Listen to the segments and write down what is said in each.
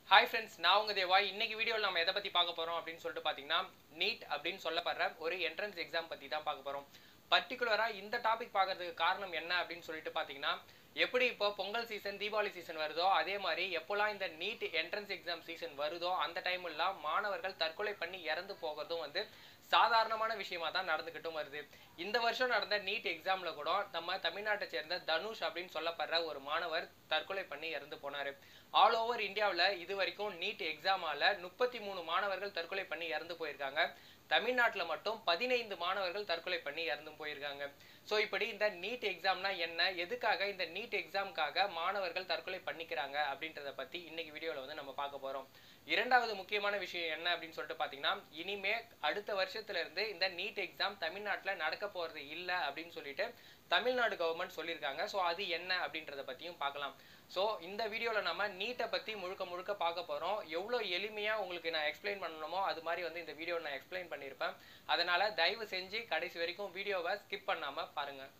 hi friends நான் உங்க தேவா இன்னைக்கு வீடியோவில் நம்ம எதை பற்றி பார்க்க போகிறோம் அப்படின்னு சொல்லிட்டு பார்த்தீங்கன்னா நீட் அப்படின்னு சொல்லப்படுற ஒரு என்ட்ரன்ஸ் எக்ஸாம் பற்றி தான் பார்க்க போகிறோம் பர்டிகுலராக இந்த டாபிக் பார்க்கறதுக்கு காரணம் என்ன அப்படின்னு சொல்லிட்டு பார்த்தீங்கன்னா எப்படி இப்போ பொங்கல் சீசன் தீபாவளி சீசன் வருதோ அதே மாதிரி எப்போல்லாம் இந்த நீட் என்ட்ரன்ஸ் எக்ஸாம் சீசன் வருதோ அந்த டைம்லாம் மாணவர்கள் தற்கொலை பண்ணி இறந்து போகிறதும் வந்து சாதாரணமான விஷயமா தான் நடந்துக்கிட்டும் வருது இந்த வருஷம் நடந்த நீட் எக்ஸாம்ல கூட நம்ம தமிழ்நாட்டை சேர்ந்த தனுஷ் அப்படின்னு சொல்லப்படுற ஒரு மாணவர் தற்கொலை பண்ணி இறந்து போனாரு ஆல் ஓவர் இந்தியாவில் இது வரைக்கும் நீட் எக்ஸாமால முப்பத்தி மூணு மாணவர்கள் தற்கொலை பண்ணி இறந்து போயிருக்காங்க தமிழ்நாட்டில் மட்டும் பதினைந்து மாணவர்கள் தற்கொலை பண்ணி இறந்து போயிருக்காங்க ஸோ இப்படி இந்த நீட் எக்ஸாம்னா என்ன எதுக்காக இந்த நீட் எக்ஸாம்க்காக மாணவர்கள் தற்கொலை பண்ணிக்கிறாங்க அப்படின்றத பற்றி இன்னைக்கு வீடியோவில் வந்து நம்ம பார்க்க போகிறோம் இரண்டாவது முக்கியமான விஷயம் என்ன அப்படின்னு சொல்லிட்டு பார்த்தீங்கன்னா இனிமே அடுத்த வருஷத்துல இருந்து இந்த நீட் எக்ஸாம் தமிழ்நாட்டில் நடக்க போகிறது இல்லை அப்படின்னு சொல்லிட்டு தமிழ்நாடு கவர்மெண்ட் சொல்லியிருக்காங்க ஸோ அது என்ன அப்படின்றத பற்றியும் பார்க்கலாம் ஸோ இந்த வீடியோவில் நம்ம நீட்டை பற்றி முழுக்க முழுக்க பார்க்க போகிறோம் எவ்வளோ எளிமையாக உங்களுக்கு நான் எக்ஸ்பிளைன் பண்ணணுமோ அது மாதிரி வந்து இந்த வீடியோ நான் எக்ஸ்பிளைன் பண்ணியிருப்பேன் அதனால் தயவு செஞ்சு கடைசி வரைக்கும் வீடியோவை ஸ்கிப் பண்ணாமல் பாருங்கள்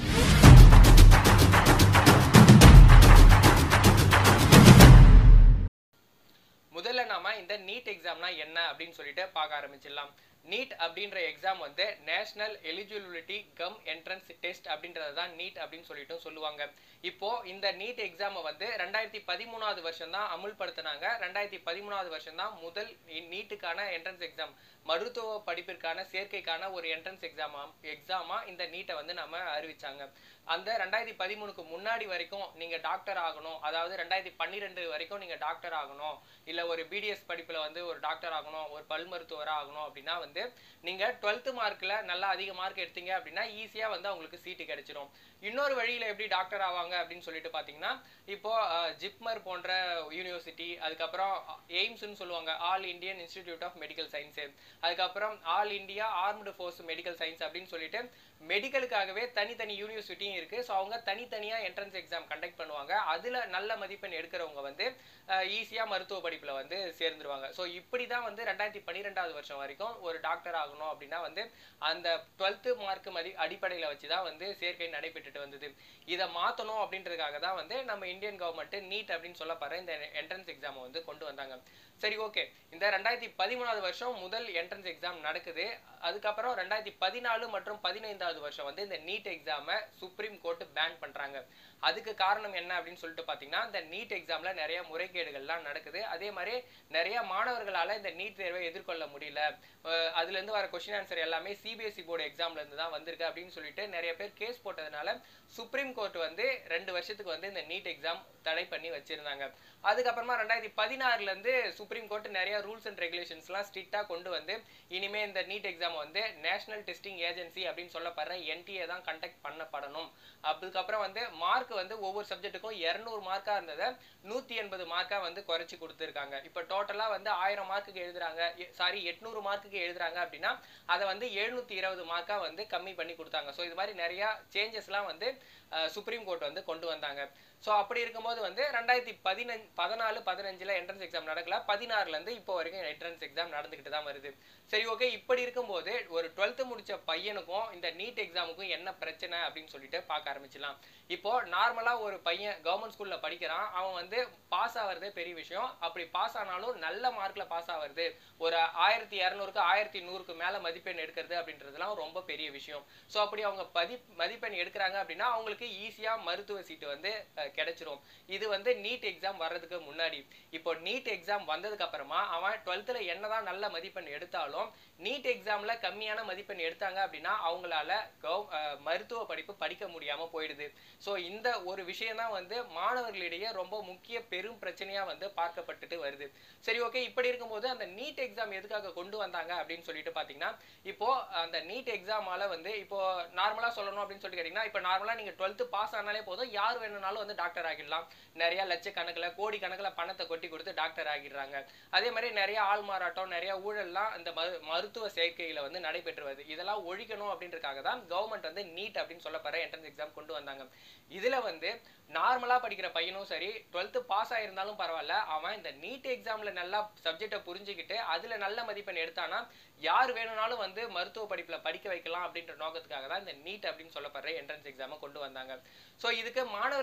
முதல்ல நாம இந்த நீட் எக்ஸாம்னா என்ன அப்படின்னு சொல்லிட்டு பார்க்க ஆரம்பிச்சிடலாம் நீட் அப்படின்ற எக்ஸாம் வந்து national eligibility cum entrance test அப்படின்றத தான் நீட் அப்படின்னு சொல்லிட்டு சொல்லுவாங்க இப்போ இந்த நீட் எக்ஸாமை வந்து ரெண்டாயிரத்தி பதிமூணாவது வருஷம் தான் அமுல்படுத்தினாங்க ரெண்டாயிரத்தி பதிமூணாவது வருஷம் தான் முதல் நீட்டுக்கான என்ட்ரன்ஸ் எக்ஸாம் மருத்துவ படிப்பிற்கான சேர்க்கைக்கான ஒரு என்ட்ரன்ஸ் எக்ஸாமா எக்ஸாமா இந்த நீட்டை வந்து நம்ம அறிவிச்சாங்க அந்த ரெண்டாயிரத்தி பதிமூணுக்கு முன்னாடி வரைக்கும் நீங்க டாக்டர் ஆகணும் அதாவது ரெண்டாயிரத்தி பன்னிரெண்டு வரைக்கும் நீங்க டாக்டர் ஆகணும் இல்ல ஒரு பிடிஎஸ் படிப்புல வந்து ஒரு டாக்டர் ஆகணும் ஒரு பல் மருத்துவர் ஆகணும் அப்படின்னா வந்து நீங்க டுவெல்த் மார்க்ல நல்லா அதிக மார்க் எடுத்தீங்க அப்படின்னா ஈஸியா வந்து அவங்களுக்கு சீட்டு கிடைச்சிடும் இன்னொரு வழியில எப்படி டாக்டர் ஆவாங்க அப்படின்னு சொல்லிட்டு பாத்தீங்கன்னா இப்போ ஜிப்மர் போன்ற யூனிவர்சிட்டி அதுக்கப்புறம் எய்ம்ஸ்னு சொல்லுவாங்க all Indian institute of medical science அதுக்கப்புறம் all India armed force medical science அப்படின்னு சொல்லிட்டு மெடிக்கலுக்காகவே தனித்தனி யூனிவர்சிட்டியும் இருக்கு ஸோ அவங்க தனித்தனியா என்ட்ரன்ஸ் எக்ஸாம் கண்டக்ட் பண்ணுவாங்க அதுல நல்ல மதிப்பெண் எடுக்கிறவங்க வந்து ஈஸியா மருத்துவ படிப்புல வந்து சேர்ந்துருவாங்க ஸோ இப்படி தான் வந்து ரெண்டாயிரத்தி பன்னிரெண்டாவது வருஷம் வரைக்கும் ஒரு டாக்டர் ஆகணும் அப்படின்னா வந்து அந்த டுவெல்த்து மார்க் மதி அடிப்படையில் வச்சு தான் வந்து சேர்க்கை நடைபெற்றுட்டு வந்தது இதை மாற்றணும் அப்படின்றதுக்காக தான் வந்து நம்ம இந்தியன் கவர்மெண்ட் நீட் அப்படின்னு சொல்லப்படுற இந்த என்ட்ரன்ஸ் எக்ஸாமை வந்து கொண்டு வந்தாங்க சரி ஓகே இந்த ரெண்டாயிரத்தி பதிமூணாவது வருஷம் முதல் என்ட்ரன்ஸ் எக்ஸாம் நடக்குது அதுக்கப்புறம் ரெண்டாயிரத்தி பதினாலு மற்றும் பதினைந்தாவது வருஷம் வந்து இந்த நீட் எக்ஸாமை சுப்ரீம் கோர்ட் பேன் பண்றாங்க அதுக்கு காரணம் என்ன அப்படின்னு சொல்லிட்டு பார்த்தீங்கன்னா இந்த நீட் எக்ஸாம்ல நிறைய முறைகேடுகள்லாம் நடக்குது அதே மாதிரி நிறைய மாணவர்களால இந்த நீட் தேர்வை எதிர்கொள்ள முடியல அதுல இருந்து வர கொஸ்டின் ஆன்சர் எல்லாமே சிபிஎஸ்சி போர்டு எக்ஸாம்ல இருந்து தான் வந்திருக்கு அப்படின்னு சொல்லிட்டு நிறைய பேர் கேஸ் போட்டதுனால சுப்ரீம் கோர்ட் வந்து ரெண்டு வருஷத்துக்கு வந்து இந்த நீட் எக்ஸாம் தடை பண்ணி வச்சிருந்தாங்க அதுக்கப்புறமா ரெண்டாயிரத்தி பதினாறுல இருந்து சுப்ரீம் கோர்ட் நிறைய ரூல்ஸ் அண்ட் ரெகுலேஷன்ஸ்லாம் ஸ்ட்ரிக்டா கொண்டு வந்து இனிமே இந்த நீட் எக்ஸாம் வந்து நேஷனல் டெஸ்டிங் ஏஜென்சி அப்படின்னு சொல்லப்படுற என்டிஏ தான் கண்டக்ட் பண்ணப்படணும் அதுக்கப்புறம் வந்து மார்க் வந்து ஒவ்வொரு சப்ஜெக்ட்டுக்கும் இரநூறு மார்க்கா இருந்ததை நூத்தி எண்பது மார்க்கா வந்து குறைச்சி கொடுத்துருக்காங்க இப்போ டோட்டலா வந்து ஆயிரம் மார்க்குக்கு எழுதுறாங்க சாரி எட்நூறு மார்க்குக்கு எழுதுறாங்க அப்படின்னா அதை வந்து எழுநூத்தி இருபது மார்க்கா வந்து கம்மி பண்ணி கொடுத்தாங்க ஸோ இது மாதிரி நிறைய சேஞ்சஸ்லாம் வந்து சுப்ரீம் கோர்ட் வந்து கொண்டு வந்தாங்க ஸோ அப்படி இருக்கும்போது வந்து ரெண்டாயிரத்தி பதினஞ்சு பதினாலு பதினஞ்சுல என்ட்ரன்ஸ் எக்ஸாம் நடக்கல பதினாறுல இருந்து இப்போ வரைக்கும் என்ட்ரன்ஸ் எக்ஸாம் நடந்துகிட்டு தான் வருது சரி ஓகே இப்படி இருக்கும்போது ஒரு டுவெல்த்து முடிச்ச பையனுக்கும் இந்த நீட் எக்ஸாமுக்கும் என்ன பிரச்சனை அப்படின்னு சொல்லிட்டு பார்க்க ஆரம்பிச்சிடலாம் இப்போ நார்மலா ஒரு பையன் கவர்மெண்ட் ஸ்கூல்ல படிக்கிறான் அவன் வந்து பாஸ் ஆகிறதே பெரிய விஷயம் அப்படி பாஸ் ஆனாலும் நல்ல மார்க்ல பாஸ் ஆகிறது ஒரு ஆயிரத்தி இரநூறுக்கு ஆயிரத்தி நூறுக்கு மேல மதிப்பெண் எடுக்கிறது அப்படின்றதுலாம் ரொம்ப பெரிய விஷயம் ஸோ அப்படி அவங்க பதி மதிப்பெண் எடுக்கிறாங்க அப்படின்னா அவங்களுக்கு ஈஸியா மருத்துவ சீட்டு வந்து கிடைச்சிரும் இது வந்து நீட் எக்ஸாம் வர்றதுக்கு முன்னாடி இப்போ நீட் எக்ஸாம் வந்ததுக்கு அப்புறமா அவன் டுவெல்த்தில் என்னதான் நல்ல மதிப்பெண் எடுத்தாலும் நீட் எக்ஸாம்ல கம்மியான மதிப்பெண் எடுத்தாங்க அப்படின்னா அவங்களால மருத்துவ படிப்பு படிக்க முடியாம போயிடுது ஸோ இந்த ஒரு விஷயம் தான் வந்து மாணவர்களிடையே ரொம்ப முக்கிய பெரும் பிரச்சனையா வந்து பார்க்கப்பட்டுட்டு வருது சரி ஓகே இப்படி இருக்கும்போது அந்த நீட் எக்ஸாம் எதுக்காக கொண்டு வந்தாங்க அப்படின்னு சொல்லிட்டு பாத்தீங்கன்னா இப்போ அந்த நீட் எக்ஸாமால வந்து இப்போ நார்மலா சொல்லணும் அப்படின்னு சொல்லிட்டு கேட்டீங்கன்னா இப்போ நார்மலா நீங்க டுவெல்த் பாஸ் ஆனாலே போதும் யார் வேணும்னாலும் வந்து டாக்டர் ஆகிடலாம் நிறைய லட்சக்கணக்கில் கோடி கணக்கில் பணத்தை கொட்டி கொடுத்து டாக்டர் ஆகிடுறாங்க அதே மாதிரி நிறைய ஆள் மாறாட்டம் நிறைய ஊழல்லாம் இந்த மருத்துவ சேர்க்கையில வந்து நடைபெற்று வருது இதெல்லாம் ஒழிக்கணும் அப்படின்றதுக்காக தான் கவர்மெண்ட் வந்து நீட் அப்படின்னு சொல்லப்படுற என்ட்ரன்ஸ் எக்ஸாம் கொண்டு வந்தாங்க இதுல வந்து நார்மலா படிக்கிற பையனும் சரி டுவெல்த் பாஸ் ஆயிருந்தாலும் பரவாயில்ல அவன் இந்த நீட் எக்ஸாம்ல நல்லா சப்ஜெக்டை புரிஞ்சுக்கிட்டு அதுல நல்ல மதிப்பெண் எடுத்தானா யார் வேணும்னாலும் வந்து மருத்துவ படிப்புல படிக்க வைக்கலாம் அப்படின்ற நோக்கத்துக்காக தான் இந்த நீட் அப்படின்னு சொல்லப்படுற என்ட்ரன்ஸ் எக்ஸாமை கொண்டு வந்தாங்க ஸோ இதுக்கு மாணவர்களிடையே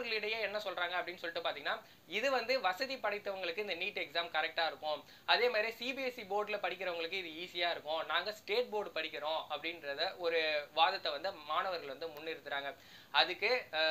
என்ன சொல்றாங்க அப்படின்னு சொல்லிட்டு பாத்தீங்கன்னா இது வந்து வசதி படைத்தவங்களுக்கு இந்த நீட் எக்ஸாம் கரெக்டா இருக்கும் அதே மாதிரி சிபிஎஸ்சி போர்டில் படிக்கிறவங்களுக்கு இது ஈஸியா இருக்கும் நாங்க ஸ்டேட் போர்டு படிக்கிறோம் அப்படின்றத ஒரு வாதத்தை வந்து மாணவர்கள் வந்து முன்னிறுத்துறாங்க அதுக்கு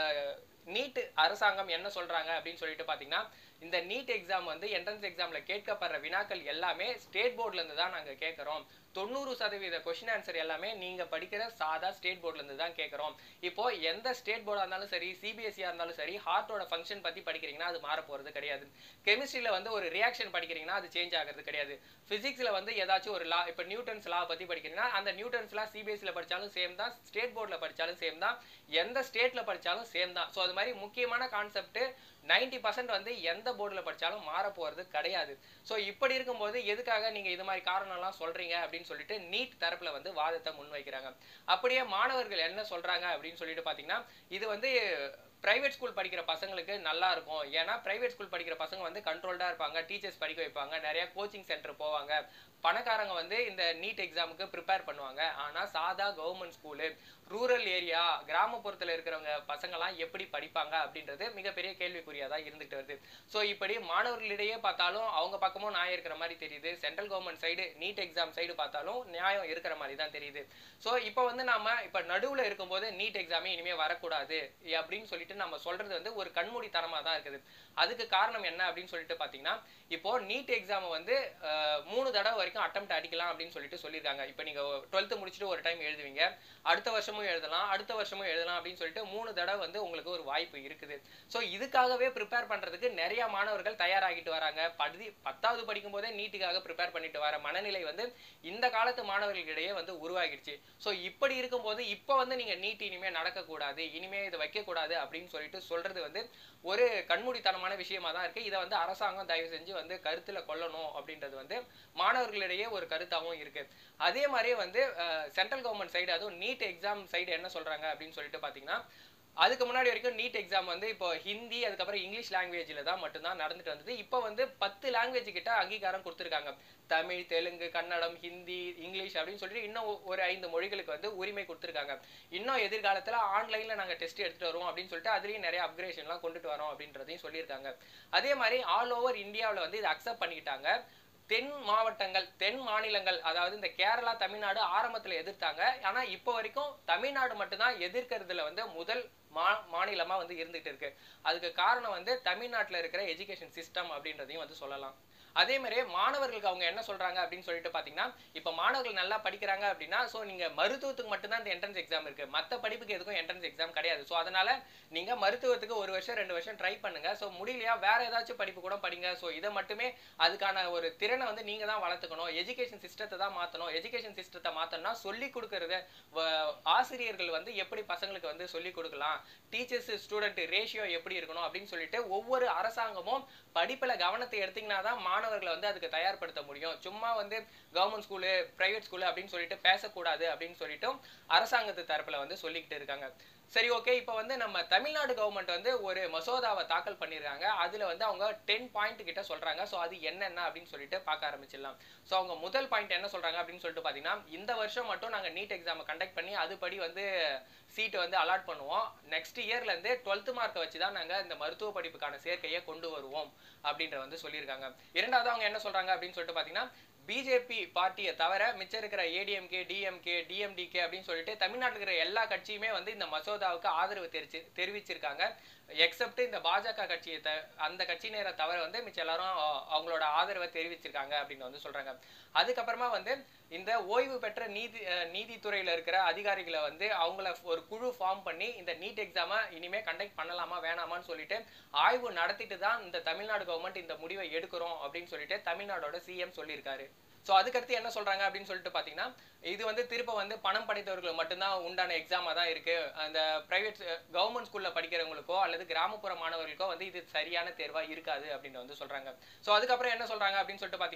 நீட் அரசாங்கம் என்ன சொல்றாங்க அப்படின்னு சொல்லிட்டு பாத்தீங்கன்னா இந்த நீட் எக்ஸாம் வந்து என்ட்ரன்ஸ் எக்ஸாம்ல கேட்கப்படுற வினாக்கள் எல்லாமே ஸ்டேட் போர்ட்ல இருந்து தான் நாங்க கேட்கறோம் தொண்ணூறு சதவீத கொஸ்டின் ஆன்சர் எல்லாமே நீங்க படிக்கிற சாதா ஸ்டேட் போர்ட்ல இருந்து தான் கேட்கறோம் இப்போ எந்த ஸ்டேட் போர்டா இருந்தாலும் சரி சிபிஎஸ்சியா இருந்தாலும் சரி ஹார்ட்டோட ஃபங்க்ஷன் பத்தி படிக்கிறீங்கன்னா அது மாற போறது கிடையாது கெமிஸ்ட்ரியில வந்து ஒரு ரியாக்ஷன் படிக்கிறீங்கன்னா அது சேஞ்ச் ஆகிறது கிடையாது பிசிக்ஸ்ல வந்து ஏதாச்சும் ஒரு லா இப்போ நியூட்டன்ஸ் லா பத்தி படிக்கிறீங்கன்னா அந்த நியூட்டன்ஸ் லா சிபிஎஸ்சில படிச்சாலும் சேம் தான் ஸ்டேட் போர்ட்ல படிச்சாலும் சேம் தான் எந்த ஸ்டேட்ல படிச்சாலும் சேம் தான் ஸோ அது மாதிரி முக்கியமான கான்செப்ட் நைன்டி பர்சன்ட் வந்து எந்த போர்டில் படிச்சாலும் மாற போறது கிடையாது ஸோ இப்படி இருக்கும்போது எதுக்காக நீங்க இது மாதிரி காரணம்லாம் சொல்றீங்க அப்படின்னு சொல்லிட்டு நீட் தரப்புல வந்து வாதத்தை முன்வைக்கிறாங்க அப்படியே மாணவர்கள் என்ன சொல்றாங்க அப்படின்னு சொல்லிட்டு பாத்தீங்கன்னா இது வந்து பிரைவேட் ஸ்கூல் படிக்கிற பசங்களுக்கு நல்லா இருக்கும் ஏன்னா பிரைவேட் ஸ்கூல் படிக்கிற பசங்க வந்து கண்ட்ரோல்டா இருப்பாங்க டீச்சர்ஸ் படிக்க வைப்பாங்க நிறைய கோச்சிங் சென்டர் போவாங்க பணக்காரங்க வந்து இந்த நீட் எக்ஸாமுக்கு ப்ரிப்பேர் பண்ணுவாங்க ஆனா சாதா கவர்மெண்ட் ஸ்கூலு ரூரல் ஏரியா கிராமப்புறத்துல இருக்கிறவங்க பசங்கலாம் எப்படி படிப்பாங்க அப்படின்றது மிகப்பெரிய கேள்விக்குறியா தான் இருந்துட்டு வருது ஸோ இப்படி மாணவர்களிடையே பார்த்தாலும் அவங்க பக்கமும் நியாயம் இருக்கிற மாதிரி தெரியுது central government side NEET exam side பார்த்தாலும் நியாயம் இருக்கிற மாதிரி தான் தெரியுது ஸோ இப்போ வந்து நாம இப்போ நடுவுல இருக்கும்போது நீட் எக்ஸாமே இனிமே வரக்கூடாது அப்படின்னு சொல்லிட்டு நம்ம சொல்றது வந்து ஒரு கண்மூடித்தனமா தான் இருக்குது அதுக்கு காரணம் என்ன அப்படின்னு சொல்லிட்டு பாத்தீங்கன்னா இப்போ நீட் எக்ஸாமை வந்து அஹ், மூணு தடவை வரைக்கும் அட்டம் அடிக்கலாம் அப்படின்னு சொல்லிட்டு சொல்லியிருக்காங்க இப்போ நீங்க டுவெல்த்து முடிச்சுட்டு ஒரு டைம் எழுதுவீங்க அடுத்த வருஷமும் எழுதலாம் அடுத்த வருஷமும் எழுதலாம் அப்படின்னு சொல்லிட்டு மூணு தடவை வந்து உங்களுக்கு ஒரு வாய்ப்பு இருக்குது ஸோ இதுக்காகவே ப்ரிப்பேர் பண்றதுக்கு நிறைய மாணவர்கள் தயாராகிட்டு வராங்க பதி பத்தாவது படிக்கும் போதே நீட்டுக்காக ப்ரிப்பேர் பண்ணிட்டு வர மனநிலை வந்து இந்த காலத்து மாணவர்களிடையே வந்து உருவாகிடுச்சு ஸோ இப்படி இருக்கும்போது இப்போ வந்து நீங்க நீட் இனிமே நடக்கக்கூடாது இனிமே இதை வைக்கக்கூடாது அப்படின்னு சொல்லிட்டு சொல்றது வந்து ஒரு கண்மூடித்தனமான விஷயமா தான் இருக்கு இதை வந்து அரசாங்கம் தயவு செஞ்சு வந்து கருத்துல கொள்ளணும் அப்படின்றது வந்து மாணவர்களிடையே ஒரு கருத்தாகவும் இருக்கு அதே மாதிரியே வந்து சென்ட்ரல் கவர்மெண்ட் சைடு அதுவும் நீட் எக்ஸாம் சைடு என்ன சொல்றாங்க அப்படின்னு சொல்லிட்டு பாத்தீங்கன்னா அதுக்கு முன்னாடி வரைக்கும் நீட் எக்ஸாம் வந்து இப்போ ஹிந்தி அதுக்கப்புறம் இங்கிலீஷ் லாங்குவேஜ்ல தான் மட்டும்தான் நடந்துட்டு வந்தது இப்போ வந்து பத்து லாங்குவேஜ் கிட்ட அங்கீகாரம் கொடுத்துருக்காங்க தமிழ் தெலுங்கு கன்னடம் ஹிந்தி இங்கிலீஷ் அப்படின்னு சொல்லிட்டு இன்னும் ஒ- ஒரு ஐந்து மொழிகளுக்கு வந்து உரிமை கொடுத்துருக்காங்க இன்னும் எதிர்காலத்துல ஆன்லைன்ல நாங்க டெஸ்ட் எடுத்துட்டு வருவோம் அப்படின்னு சொல்லிட்டு அதுலயும் நிறைய அப்கிரேஷன்லாம் கொண்டுட்டு வரோம் அப்படின்றதையும் சொல்லியிருக்காங்க அதே மாதிரி ஆல் ஓவர் இந்தியாவுல வந்து இதை அக்செப்ட் பண்ணிக்கிட்டாங்க தென் மாவட்டங்கள் தென் மாநிலங்கள் அதாவது இந்த கேரளா தமிழ்நாடு ஆரம்பத்துல எதிர்த்தாங்க ஆனா இப்போ வரைக்கும் தமிழ்நாடு மட்டும்தான் எதிர்க்கிறதுல வந்து முதல் மா மாநிலமா வந்து இருந்துகிட்டு இருக்கு அதுக்கு காரணம் வந்து தமிழ்நாட்டுல இருக்கிற எஜுகேஷன் சிஸ்டம் அப்படின்றதையும் வந்து சொல்லலாம் அதே மாதிரியே மாணவர்களுக்கு அவங்க என்ன சொல்றாங்க அப்படின்னு சொல்லிட்டு பாத்தீங்கன்னா இப்ப மாணவர்கள் நல்லா படிக்கிறாங்க அப்படின்னா சோ நீங்க மருத்துவத்துக்கு மட்டும்தான் இந்த என்ட்ரன்ஸ் எக்ஸாம் இருக்கு மத்த படிப்புக்கு எதுக்கும் என்ட்ரன்ஸ் எக்ஸாம் கிடையாது சோ அதனால நீங்க மருத்துவத்துக்கு ஒரு வருஷம் ரெண்டு வருஷம் ட்ரை பண்ணுங்க சோ முடியலையா வேற ஏதாச்சும் படிப்பு கூட படிங்க சோ இதை மட்டுமே அதுக்கான ஒரு திறனை வந்து நீங்க தான் வளர்த்துக்கணும் எஜுகேஷன் சிஸ்டத்தை தான் மாத்தணும் எஜுகேஷன் சிஸ்டத்தை மாத்தணும்னா சொல்லி கொடுக்கறத வ- ஆசிரியர்கள் வந்து எப்படி பசங்களுக்கு வந்து சொல்லி கொடுக்கலாம் டீச்சர்ஸ் ஸ்டூடெண்ட் ரேஷியோ எப்படி இருக்கணும் அப்படின்னு சொல்லிட்டு ஒவ்வொரு அரசாங்கமும் படிப்புல கவனத்தை எடுத்தீங்கன்னா தான் மாணவர்களை வந்து அதுக்கு தயார்படுத்த முடியும் சும்மா வந்து கவர்மெண்ட் ஸ்கூலு பிரைவேட் ஸ்கூலு அப்படின்னு சொல்லிட்டு பேசக்கூடாது அப்படின்னு சொல்லிட்டும் அரசாங்கத்து தரப்புல வந்து சொல்லிக்கிட்டு இருக்காங்க சரி ஓகே இப்போ வந்து நம்ம தமிழ்நாடு கவர்மெண்ட் வந்து ஒரு மசோதாவை தாக்கல் பண்ணியிருக்காங்க அதுல வந்து அவங்க டென் பாயிண்ட் கிட்ட சொல்றாங்க ஸோ அது என்னென்ன அப்படின்னு சொல்லிட்டு பார்க்க ஆரம்பிச்சிடலாம் ஸோ அவங்க முதல் பாயிண்ட் என்ன சொல்றாங்க அப்படின்னு சொல்லிட்டு பார்த்தீங்கன்னா இந்த வருஷம் மட்டும் நாங்க நீட் எக்ஸாமை கண்டக்ட் பண்ணி அதுபடி வந்து சீட்டை வந்து அலாட் பண்ணுவோம் நெக்ஸ்ட் இயர்ல இருந்து டுவெல்த் மார்க்கை வச்சு தான் நாங்க இந்த மருத்துவ படிப்புக்கான சேர்க்கையை கொண்டு வருவோம் அப்படின்ற வந்து சொல்லியிருக்காங்க இரண்டாவது அவங்க என்ன சொல்றாங்க அப்படின்னு சொல்லிட்டு பார்த்தீங்கன்னா பிஜேபி பார்ட்டியை தவிர மிச்சம் இருக்கிற ஏடிஎம்கே டிஎம்கே டிஎம்டிகே அப்படின்னு சொல்லிட்டு தமிழ்நாட்டில் இருக்கிற எல்லா கட்சியுமே வந்து இந்த மசோதாவுக்கு ஆதரவு தெரிச்சு தெரிவிச்சிருக்காங்க எக்ஸப்ட் இந்த பாஜக கட்சியை த அந்த கட்சியினரை தவிர வந்து மிச்சம் எல்லாரும் அஹ், அவங்களோட ஆதரவை தெரிவிச்சிருக்காங்க அப்படின்னு வந்து சொல்றாங்க அதுக்கப்புறமா வந்து இந்த ஓய்வு பெற்ற நீதி அஹ், நீதித்துறையில இருக்கிற அதிகாரிகளை வந்து அவங்கள ஒரு குழு ஃபார்ம் பண்ணி இந்த நீட் எக்ஸாமை இனிமே கண்டக்ட் பண்ணலாமா வேணாமான்னு சொல்லிட்டு ஆய்வு நடத்திட்டு தான் இந்த தமிழ்நாடு கவர்மெண்ட் இந்த முடிவை எடுக்கிறோம் அப்படின்னு சொல்லிட்டு தமிழ்நாடோட சிஎம் சொல்லியிருக்காரு ஸோ அதுக்கடுத்து என்ன சொல்றாங்க அப்படின்னு சொல்லிட்டு பார்த்தீங்கன்னா இது வந்து திருப்ப வந்து பணம் படைத்தவர்களுக்கு மட்டும்தான் உண்டான எக்ஸாமா தான் இருக்கு அந்த பிரைவேட் கவர்மெண்ட் ஸ்கூல்ல படிக்கிறவங்களுக்கோ அல்லது கிராமப்புற மாணவர்களுக்கோ வந்து இது சரியான தேர்வா இருக்காது அப்படின்னு வந்து சொல்றாங்க ஸோ அதுக்கப்புறம் என்ன சொல்றாங்க அப்படின்னு சொல்லிட்டு பார்த்தீங்கன்னா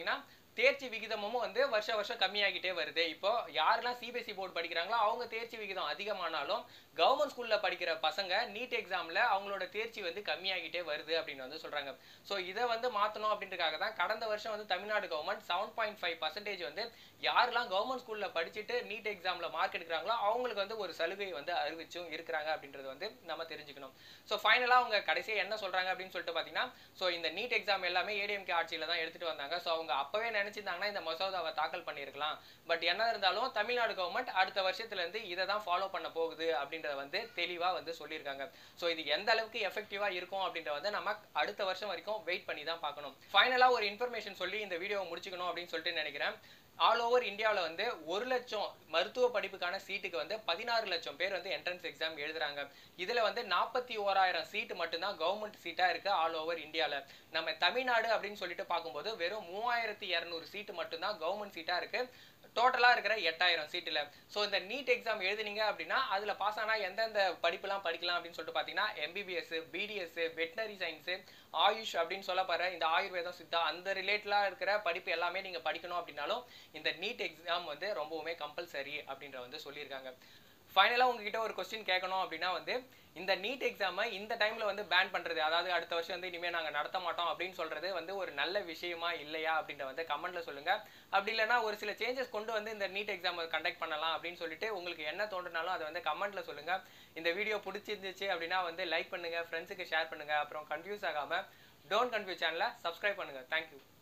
தேர்ச்சி விகிதமும் வந்து வருஷ வருஷம் கம்மியாகிட்டே வருது இப்போ யாரெல்லாம் சிபிஎஸ்சி போர்டு படிக்கிறாங்களோ அவங்க தேர்ச்சி விகிதம் அதிகமானாலும் கவர்மெண்ட் ஸ்கூல்ல படிக்கிற பசங்க நீட் எக்ஸாம்ல அவங்களோட தேர்ச்சி வந்து கம்மியாகிட்டே வருது அப்படின்னு வந்து சொல்றாங்க ஸோ இதை வந்து மாத்தணும் அப்படின்றதுக்காக தான் கடந்த வருஷம் வந்து Tamil Nadu government seven point five percentage வந்து யாரெல்லாம் கவர்மெண்ட் ஸ்கூல்ல படிச்சுட்டு நீட் எக்ஸாம்ல மார்க் எடுக்கிறாங்களோ அவங்களுக்கு வந்து ஒரு சலுகை வந்து அறிவிச்சும் இருக்கிறாங்க அப்படின்றது வந்து நம்ம தெரிஞ்சுக்கணும் ஸோ ஃபைனலாக அவங்க கடைசியாக என்ன சொல்றாங்க அப்படின்னு சொல்லிட்டு பார்த்தீங்கன்னா ஸோ இந்த நீட் எக்ஸாம் எல்லாமே ஏடிஎம்கே ஆட்சியில தான் எடுத்துட்டு வந்தாங்க ஸோ அவங்க அப்பவே நினைச்சிருந்தாங்கன்னா இந்த மசோதாவை தாக்கல் பண்ணியிருக்கலாம் பட் என்ன இருந்தாலும் தமிழ்நாடு கவர்மெண்ட் அடுத்த வருஷத்துல இருந்து இதை தான் ஃபாலோ பண்ண போகுது அப்படின்றத வந்து தெளிவா வந்து சொல்லியிருக்காங்க ஸோ இது எந்த அளவுக்கு எஃபெக்டிவா இருக்கும் அப்படின்றத வந்து நம்ம அடுத்த வருஷம் வரைக்கும் வெயிட் பண்ணி தான் பார்க்கணும் ஃபைனலா ஒரு இன்ஃபர்மேஷன் சொல்லி இந்த வீடியோவை முடிச்சுக்கணும் அப்படின்னு சொல்லிட்டு நினைக்கிறேன் ஆல் ஓவர் இந்தியாவில் வந்து ஒரு லட்சம் மருத்துவ படிப்புக்கான சீட்டுக்கு வந்து பதினாறு லட்சம் பேர் வந்து என்ட்ரன்ஸ் எக்ஸாம் எழுதுறாங்க இதில் வந்து நாற்பத்தி ஓராயிரம் சீட்டு மட்டும்தான் கவர்மெண்ட் சீட்டாக இருக்குது ஆல் ஓவர் இந்தியாவில் நம்ம தமிழ்நாடு அப்படின்னு சொல்லிட்டு பார்க்கும்போது வெறும் மூவாயிரத்தி இரநூறு சீட்டு மட்டும்தான் கவர்மெண்ட் சீட்டாக இருக்குது டோட்டலாக இருக்கிற எட்டாயிரம் சீட்டில் ஸோ இந்த நீட் எக்ஸாம் எழுதுனீங்க அப்படின்னா அதில் பாஸ் ஆனால் எந்தெந்த படிப்புலாம் படிக்கலாம் அப்படின்னு சொல்லிட்டு பார்த்தீங்கன்னா MBBS BDS veterinary science AYUSH அப்படின்னு சொல்லப்படுற இந்த ஆயுர்வேதம் சித்தா அந்த ரிலேட்டடாக இருக்கிற படிப்பு எல்லாமே நீங்கள் படிக்கணும் அப்படின்னாலும் இந்த நீட் எக்ஸாம் வந்து ரொம்பவுமே கம்பல்சரி அப்படின்ற வந்து சொல்லியிருக்காங்க ஃபைனலாக உங்ககிட்ட ஒரு கொஸ்டின் கேட்கணும் அப்படின்னா வந்து இந்த நீட் எக்ஸாமை இந்த டைமில் வந்து பேன் பண்ணுறது அதாவது அடுத்த வருஷம் வந்து இனிமேல் நாங்கள் நடத்த மாட்டோம் அப்படின்னு சொல்கிறது வந்து ஒரு நல்ல விஷயமா இல்லையா அப்படின்ற வந்து கமெண்ட்டில் சொல்லுங்கள் அப்படி இல்லைனா ஒரு சில சேஞ்சஸ் கொண்டு வந்து இந்த நீட் எக்ஸாம் கண்டக்ட் பண்ணலாம் அப்படின்னு சொல்லிட்டு உங்களுக்கு என்ன தோன்றுனாலும் அதை வந்து கமெண்ட்டில் சொல்லுங்கள் இந்த வீடியோ பிடிச்சிருந்துச்சு அப்படின்னா வந்து லைக் பண்ணுங்கள் ஃப்ரெண்ட்ஸுக்கு ஷேர் பண்ணுங்கள் அப்புறம் கன்ஃபியூஸ் ஆகாமல் டோன்ட் கன்ஃபியூஸ் சேனலை சப்ஸ்கிரைப் பண்ணுங்கள் தேங்க்யூ